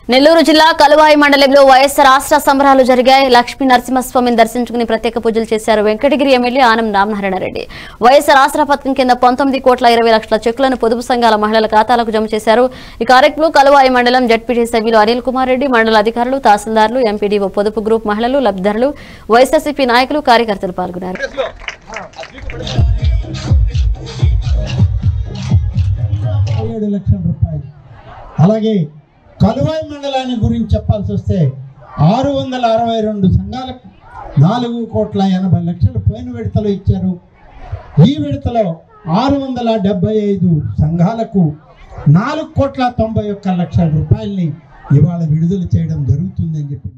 నెల్లూరు జిల్లా కలువాయి మండలంలో వైఎస్ఆర్ రాష్ట్ర సంబరాలు జరిగాయి లక్ష్మీ నరసింహస్వామిని దర్శించుకుని ప్రత్యేక పూజలు చేశారు వెంకటగిరి ఎమ్మెల్యే ఆనం రామనారాయణరెడ్డి వైఎస్ఆర్ రాష్ట్ర పథకం కింద పంతొమ్మిది కోట్ల ఇరవై లక్షల చెక్కులను పొదుపు సంఘాల మహిళల ఖాతాలకు జమ చేశారు ఈ కార్యక్రమంలో కలువాయి మండలం జడ్పీటీ సభ్యులు అనిల్ కుమార్ రెడ్డి మండల అధికారులు తహసీల్దార్లు ఎంపీడీఓ పొదుపు గ్రూప్ మహిళలు లబ్ధిదారులు వైఎస్ఆర్సీపీ నాయకులు కార్యకర్తలు పాల్గొన్నారు ఏడు లక్షల రూపాయలు అలాగే కలువాయి మండలాన్ని గురించి చెప్పాల్సి వస్తే ఆరు వందల అరవై రెండు సంఘాలకు నాలుగు కోట్ల ఎనభై లక్షలు పోయిన విడతలో ఇచ్చారు ఈ విడతలో ఆరు వందల డెబ్బై ఐదు సంఘాలకు నాలుగు కోట్ల తొంభై ఒక్క లక్షల రూపాయల్ని ఇవాళ విడుదల చేయడం జరుగుతుందని చెప్పి